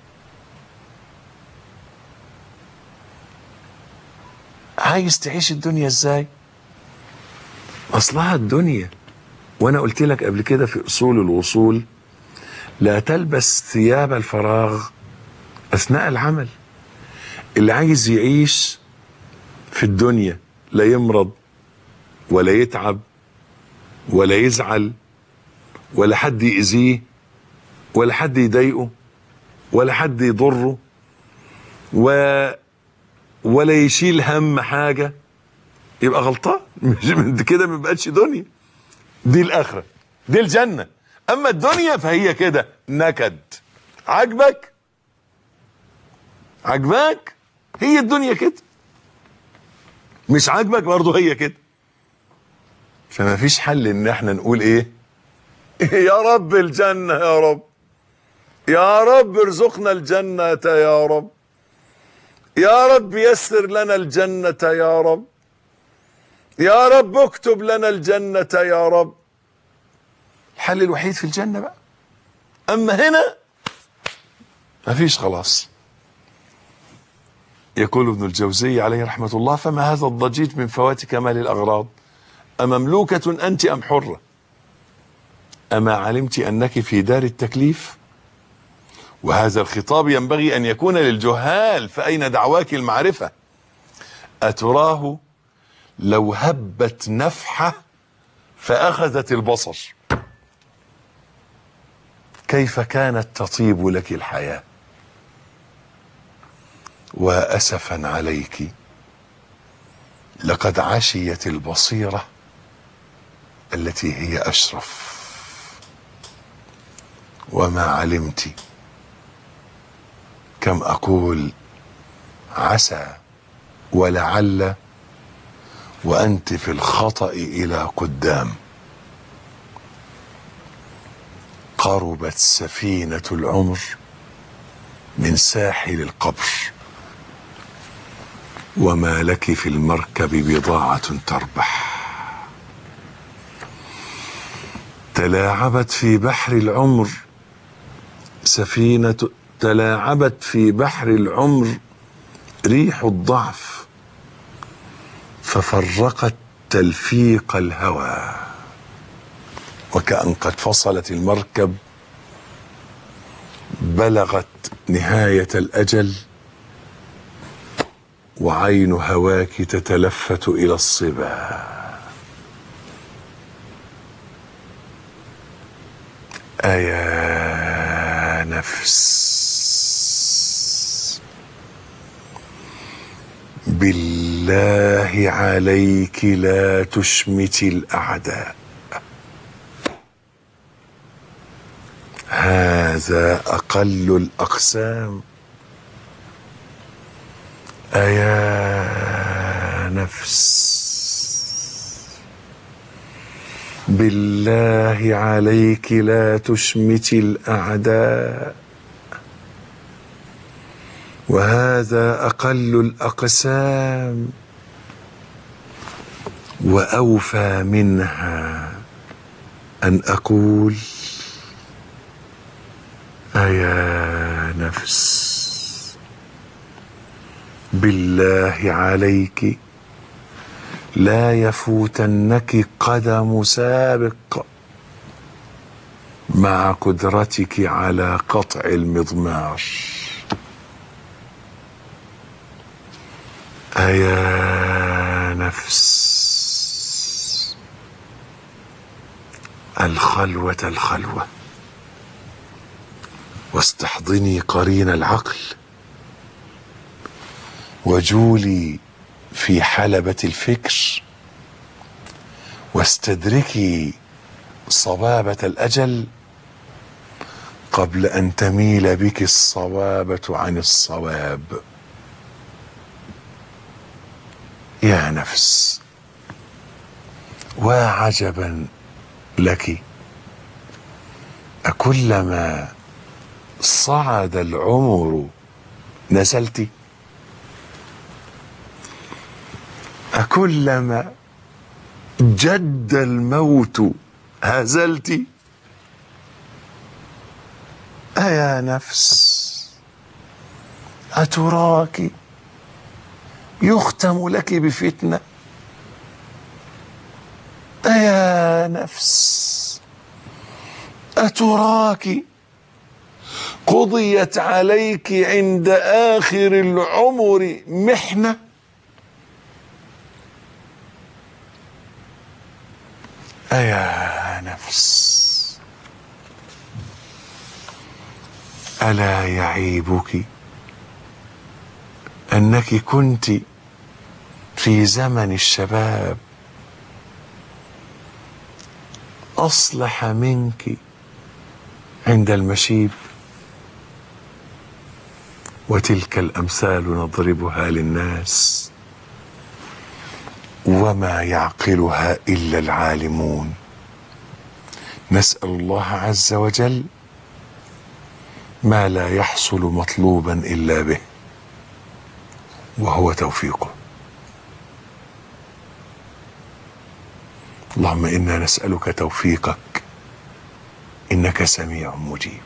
عايز تعيش الدنيا ازاي اصلها الدنيا وانا قلت لك قبل كده في اصول الوصول لا تلبس ثياب الفراغ اثناء العمل اللي عايز يعيش في الدنيا لا يمرض ولا يتعب ولا يزعل ولا حد يأذيه ولا حد يضايقه ولا حد يضره و ولا يشيل هم حاجة يبقى غلطان مش من كده ما بقتش دنيا دي الآخرة دي الجنة أما الدنيا فهي كده نكد عجبك عجبك هي الدنيا كده مش عاجبك برضه هي كده فما فيش حل ان احنا نقول ايه يا رب الجنة يا رب يا رب ارزقنا الجنة يا رب يا رب يسر لنا الجنة يا رب يا رب اكتب لنا الجنة يا رب الحل الوحيد في الجنة بقى أما هنا مفيش خلاص يقول ابن الجوزي عليه رحمة الله فما هذا الضجيج من فوات كمال الأغراض أمملوكة أنت أم حرة أما علمت أنك في دار التكليف وهذا الخطاب ينبغي أن يكون للجهال فأين دعواك المعرفة أتراه لو هبت نفحة فأخذت البصر كيف كانت تطيب لك الحياة وأسفا عليك لقد عشيت البصيرة التي هي أشرف وما علمت كم أقول عسى ولعل وأنت في الخطأ إلى قدام قربت سفينة العمر من ساحل القبر وما لك في المركب بضاعة تربح تلاعبت في بحر العمر سفينة تلاعبت في بحر العمر ريح الضعف ففرقت تلفيق الهوى وكأن قد فصلت المركب بلغت نهاية الأجل وعين هواك تتلفت إلى الصبا أيا نفس بالله عليك لا تشمتي الأعداء هذا أقل الأقسام أيا نفس بالله عليك لا تشمتي الأعداء وهذا أقل الأقسام وأوفى منها أن أقول أيا نفس بالله عليك لا يفوتنك قدم سابق مع قدرتك على قطع المضمار أيا نفس خلوة الخلوة واستحضني قرين العقل وجولي في حلبة الفكر واستدركي صبابة الأجل قبل أن تميل بك الصوابة عن الصواب يا نفس وعجبا لك أكلما صعد العمر نزلت أكلما جد الموت هزلت أيا نفس أتراك يختم لك بفتنة أيا نفس أتراك قضيت عليك عند آخر العمر محنة أيا نفس ألا يعيبك أنك كنت في زمن الشباب أصلح منك عند المشيب وتلك الأمثال نضربها للناس وما يعقلها إلا العالمون نسأل الله عز وجل ما لا يحصل مطلوبا إلا به وهو توفيقه اللهم انا نسالك توفيقك انك سميع مجيب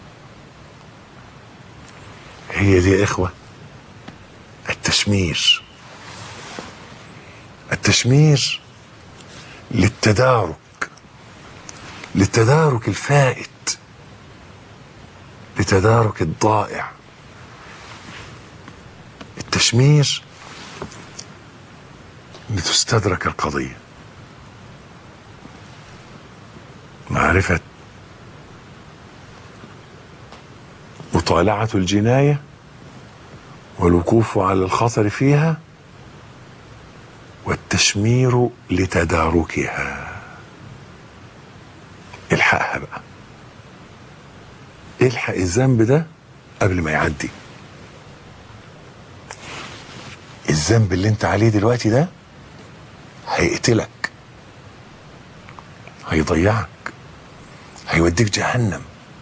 هي دي يا اخوه التشمير التشمير للتدارك للتدارك الفائت لتدارك الضائع التشمير لتستدرك القضيه معرفة مطالعة الجناية والوقوف على الخطر فيها والتشمير لتداركها الحقها بقى الحق الذنب ده قبل ما يعدي الذنب اللي انت عليه دلوقتي ده هيقتلك هيضيعك هيوديك جهنم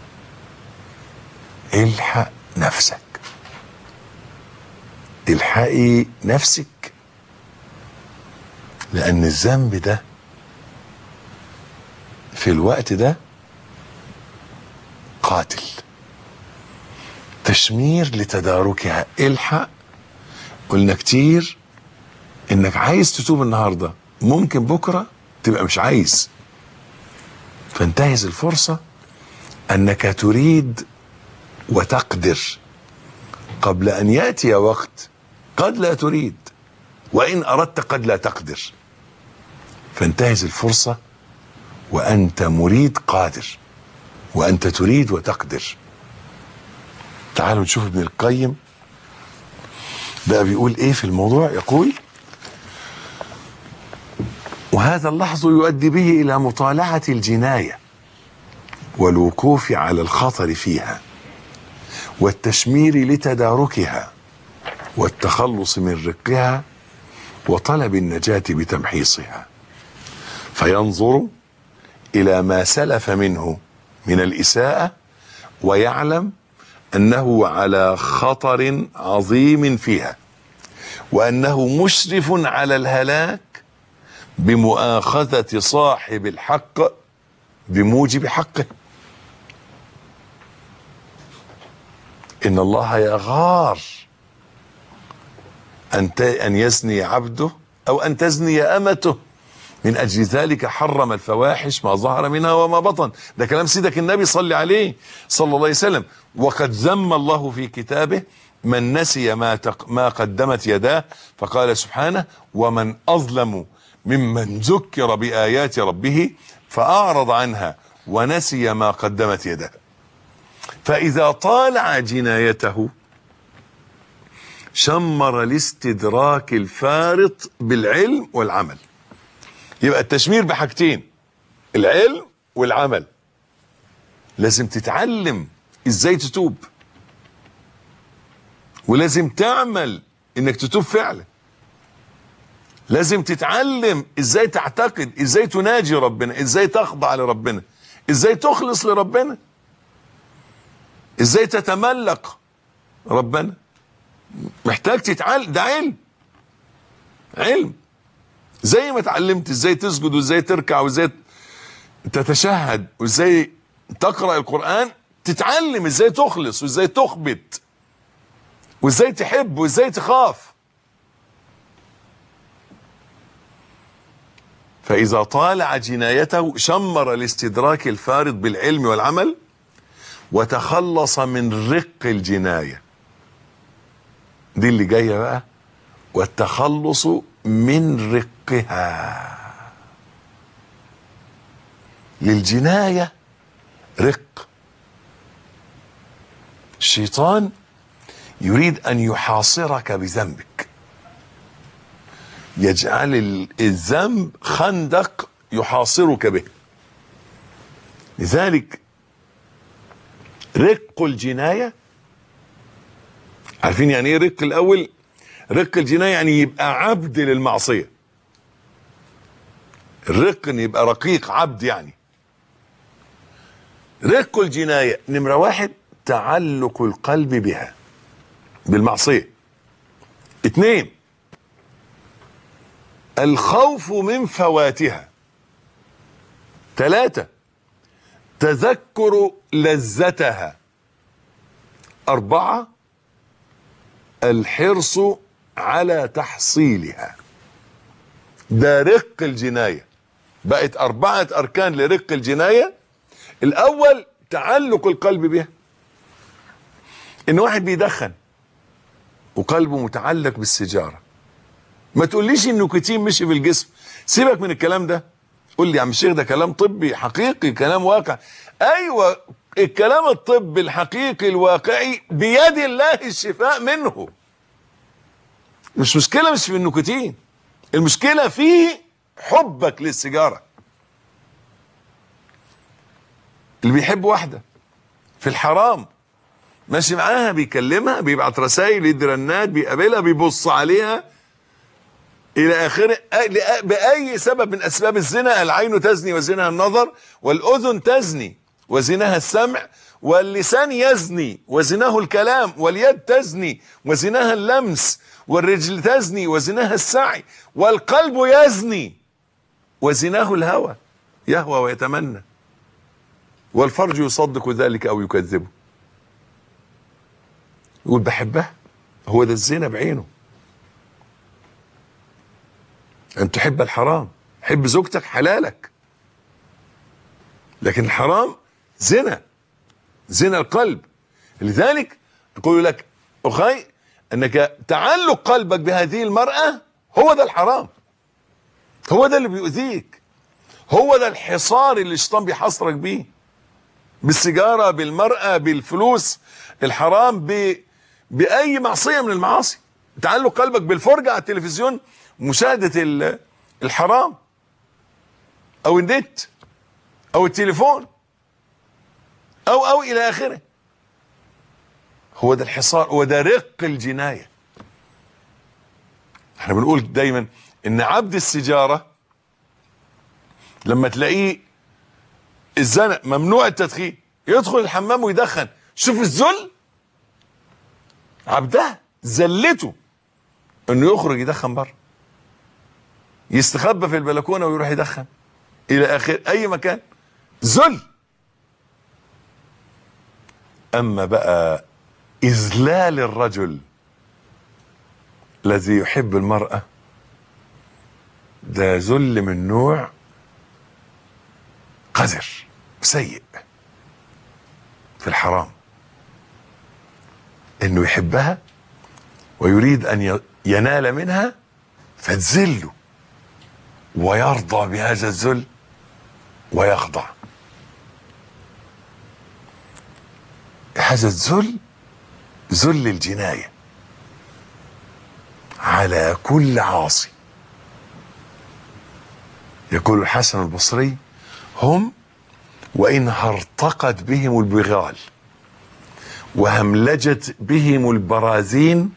الحق نفسك الحقي نفسك لان الذنب ده في الوقت ده قاتل تشمير لتداركها الحق قلنا كتير انك عايز تتوب النهارده ممكن بكره تبقى مش عايز فانتهز الفرصة أنك تريد وتقدر قبل أن يأتي وقت قد لا تريد وإن أردت قد لا تقدر فانتهز الفرصة وأنت مريد قادر وأنت تريد وتقدر تعالوا نشوف ابن القيم بقى بيقول ايه في الموضوع يقول وهذا اللحظ يؤدي به الى مطالعه الجنايه والوقوف على الخطر فيها والتشمير لتداركها والتخلص من رقها وطلب النجاه بتمحيصها فينظر الى ما سلف منه من الاساءه ويعلم انه على خطر عظيم فيها وانه مشرف على الهلاك بمؤاخذة صاحب الحق بموجب حقه إن الله يغار أن أن يزني عبده أو أن تزني أمته من أجل ذلك حرم الفواحش ما ظهر منها وما بطن ده كلام سيدك النبي صلى عليه صلى الله عليه وسلم وقد ذم الله في كتابه من نسي ما, تق ما قدمت يداه فقال سبحانه ومن أظلم ممن ذكر بآيات ربه فأعرض عنها ونسي ما قدمت يده فإذا طالع جنايته شمر الاستدراك الفارط بالعلم والعمل يبقى التشمير بحاجتين العلم والعمل لازم تتعلم ازاي تتوب ولازم تعمل انك تتوب فعلا لازم تتعلم ازاي تعتقد ازاي تناجي ربنا ازاي تخضع لربنا ازاي تخلص لربنا ازاي تتملق ربنا محتاج تتعلم ده علم علم زي ما اتعلمت ازاي تسجد وازاي تركع وازاي تتشهد وازاي تقرا القران تتعلم ازاي تخلص وازاي تخبت وازاي تحب وازاي تخاف فاذا طالع جنايته شمر الاستدراك الفارط بالعلم والعمل وتخلص من رق الجنايه دي اللي جايه بقى والتخلص من رقها للجنايه رق الشيطان يريد ان يحاصرك بذنبك يجعل ال- الذنب خندق يحاصرك به لذلك رق الجنايه عارفين يعني ايه رق الاول رق الجنايه يعني يبقى عبد للمعصيه الرق ان يبقى رقيق عبد يعني رق الجنايه نمره واحد تعلق القلب بها بالمعصيه اتنين الخوف من فواتها ثلاثة تذكر لذتها أربعة الحرص على تحصيلها ده رق الجناية بقت أربعة أركان لرق الجناية الأول تعلق القلب بها إن واحد بيدخن وقلبه متعلق بالسيجارة ما تقوليش النيكوتين مشي في الجسم سيبك من الكلام ده قول لي يا عم الشيخ ده كلام طبي حقيقي كلام واقع ايوه الكلام الطبي الحقيقي الواقعي بيد الله الشفاء منه مش مشكله مش في النيكوتين المشكله في حبك للسيجاره اللي بيحب واحده في الحرام ماشي معاها بيكلمها بيبعت رسائل يدي رنات بيقابلها بيبص عليها الى اخره أ- لأ- باي سبب من اسباب الزنا العين تزني وزنها النظر والاذن تزني وزنها السمع واللسان يزني وزناه الكلام واليد تزني وزنها اللمس والرجل تزني وزنها السعي والقلب يزني وزناه الهوى يهوى ويتمنى والفرج يصدق ذلك او يكذبه يقول بحبها هو ده الزنا بعينه ان تحب الحرام حب زوجتك حلالك لكن الحرام زنا زنا القلب لذلك يقول لك اخي انك تعلق قلبك بهذه المراه هو ده الحرام هو ده اللي بيؤذيك هو ده الحصار اللي الشيطان بيحصرك بيه بالسيجاره بالمراه بالفلوس الحرام ب... باي معصيه من المعاصي تعلق قلبك بالفرجه على التلفزيون مشاهده ال- الحرام او النت او التليفون او او الى اخره هو ده الحصار هو ده رق الجنايه احنا بنقول دايما ان عبد السجاره لما تلاقيه الزنق ممنوع التدخين يدخل الحمام ويدخن شوف الذل عبدها زلته انه يخرج يدخن بره يستخبى في البلكونه ويروح يدخن الى اخر اي مكان ذل اما بقى اذلال الرجل الذي يحب المراه ده ذل من نوع قذر سيء في الحرام انه يحبها ويريد ان ي- ينال منها فتذله ويرضى بهذا الذل ويخضع هذا الذل ذل الجناية على كل عاصي يقول الحسن البصري هم وإن هرطقت بهم البغال وهملجت بهم البرازين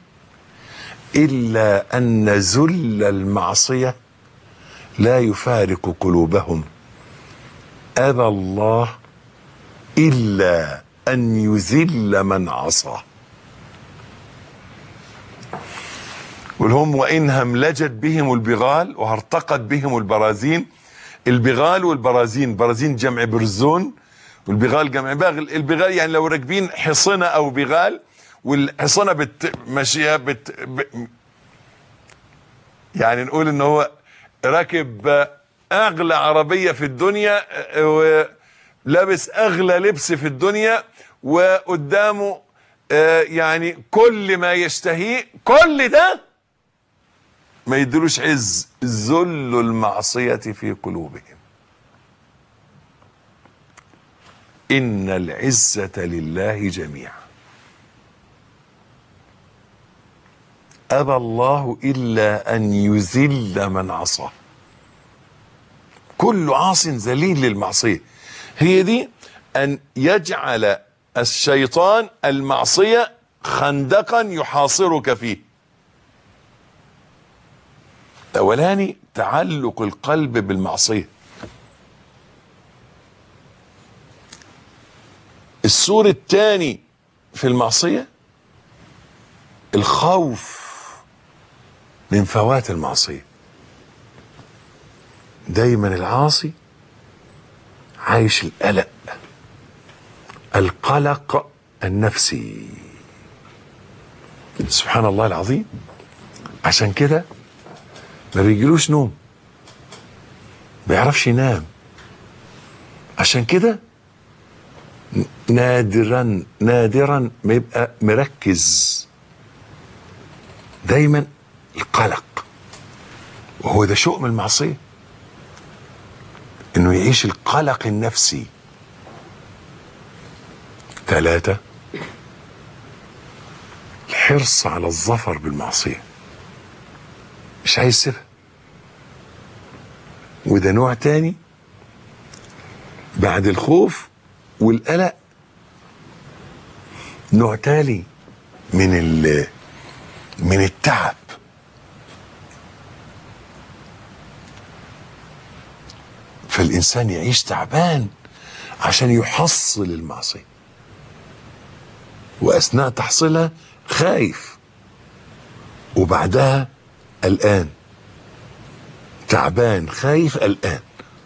إلا أن ذل المعصية لا يفارق قلوبهم أبى الله إلا أن يذل من عصاه والهم وإن هملجت بهم البغال وهرتقت بهم البرازين البغال والبرازين برازين جمع برزون والبغال جمع باغل البغال يعني لو راكبين حصنة أو بغال والحصنة بت ماشية بت ب يعني نقول ان هو راكب اغلى عربية في الدنيا ولابس اغلى لبس في الدنيا وقدامه آه، يعني كل ما يشتهيه كل ده ما يدلوش عز ذل المعصية في قلوبهم إن العزة لله جميعا أبى الله إلا أن يذل من عصاه كل عاص ذليل للمعصية هي دي أن يجعل الشيطان المعصية خندقا يحاصرك فيه أولاني تعلق القلب بالمعصية السور الثاني في المعصية الخوف من فوات المعصية دايما العاصي عايش القلق القلق النفسي سبحان الله العظيم عشان كده ما بيجيلوش نوم ما بيعرفش ينام عشان كده نادرا نادرا ما يبقى مركز دايما القلق وهو ده شؤم المعصيه انه يعيش القلق النفسي ثلاثة الحرص على الظفر بالمعصية مش عايز يسيبها وده نوع تاني بعد الخوف والقلق نوع تالي من ال من التعب فالإنسان يعيش تعبان عشان يحصل المعصية وأثناء تحصيلها خايف وبعدها قلقان تعبان خايف قلقان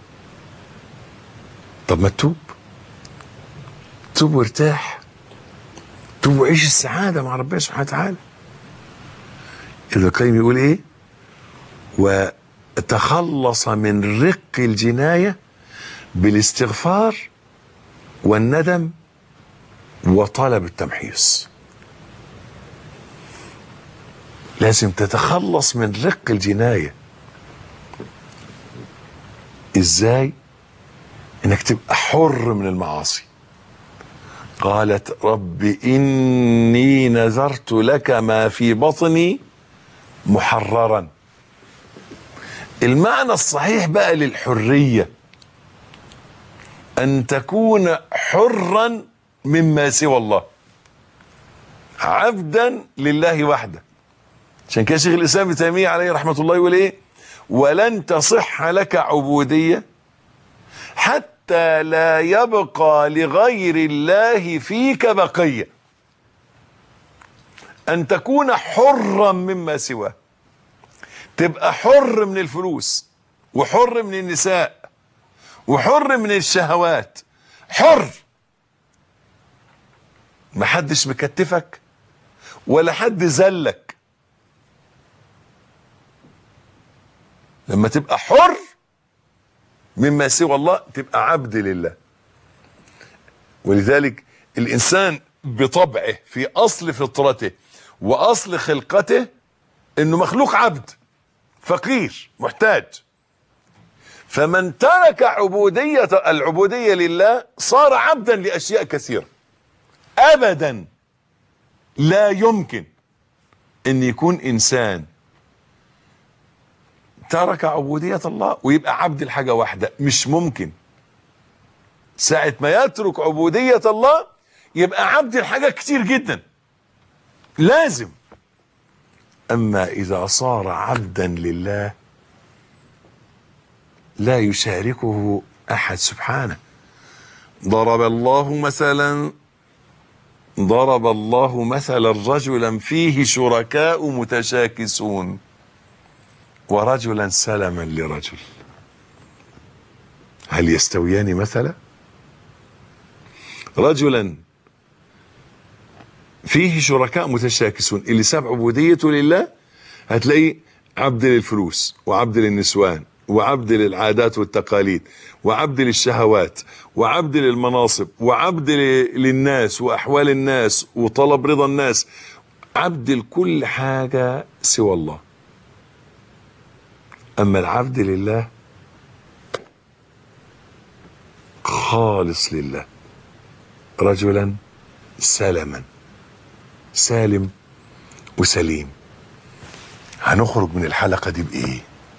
طب ما تتوب توب وارتاح توب وعيش السعادة مع ربنا سبحانه وتعالى ابن القيم يقول ايه وتخلص من رق الجناية بالاستغفار والندم وطلب التمحيص لازم تتخلص من رق الجناية ازاي انك تبقى حر من المعاصي قالت رب اني نذرت لك ما في بطني محررا المعنى الصحيح بقى للحريه ان تكون حرا مما سوى الله عبدا لله وحده عشان كده شيخ الاسلام ابن تيميه عليه رحمه الله يقول ايه ولن تصح لك عبوديه حتى لا يبقى لغير الله فيك بقيه ان تكون حرا مما سواه تبقى حر من الفلوس وحر من النساء وحر من الشهوات حر محدش مكتفك ولا حد زلك لما تبقى حر مما سوى الله تبقى عبد لله ولذلك الانسان بطبعه في اصل فطرته واصل خلقته انه مخلوق عبد فقير محتاج فمن ترك عبودية العبودية لله صار عبدا لأشياء كثيرة ابدا لا يمكن ان يكون انسان ترك عبودية الله ويبقى عبد الحاجة واحدة مش ممكن ساعة ما يترك عبودية الله يبقى عبد الحاجة كتير جدا لازم اما اذا صار عبدا لله لا يشاركه احد سبحانه ضرب الله مثلا ضرب الله مثلا رجلا فيه شركاء متشاكسون ورجلا سلما لرجل هل يستويان مثلا رجلا فيه شركاء متشاكسون اللي ساب عبوديته لله هتلاقيه عبد للفلوس وعبد للنسوان وعبد للعادات والتقاليد وعبد للشهوات وعبد للمناصب وعبد ل- للناس واحوال الناس وطلب رضا الناس عبد لكل حاجه سوى الله اما العبد لله خالص لله رجلا سلما سالم وسليم هنخرج من الحلقه دي بايه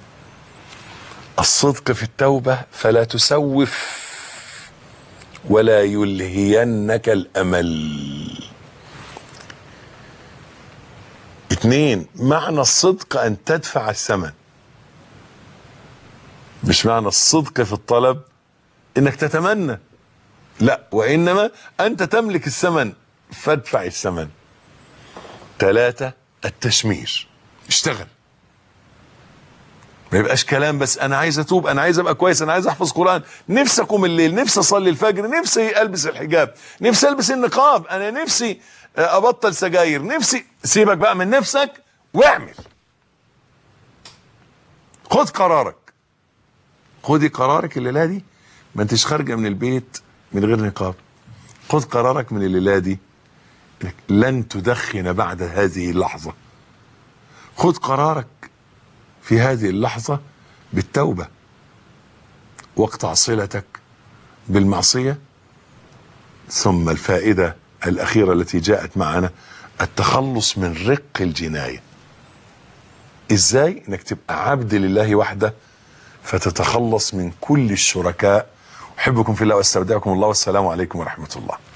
الصدق في التوبه فلا تسوف ولا يلهينك الامل اتنين معنى الصدق ان تدفع الثمن مش معنى الصدق في الطلب انك تتمنى لا وانما انت تملك الثمن فادفع الثمن ثلاثة التشمير اشتغل ما يبقاش كلام بس انا عايز اتوب انا عايز ابقى كويس انا عايز احفظ قران نفسي اقوم الليل نفسي اصلي الفجر نفسي البس الحجاب نفسي البس النقاب انا نفسي ابطل سجاير نفسي سيبك بقى من نفسك واعمل خد قرارك خدي قرارك الليله دي ما انتش خارجه من البيت من غير نقاب خد قرارك من الليله دي إنك لن تدخن بعد هذه اللحظه خد قرارك في هذه اللحظه بالتوبه واقطع صلتك بالمعصيه ثم الفائده الاخيره التي جاءت معنا التخلص من رق الجنايه ازاي انك تبقى عبد لله وحده فتتخلص من كل الشركاء احبكم في الله واستودعكم الله والسلام عليكم ورحمه الله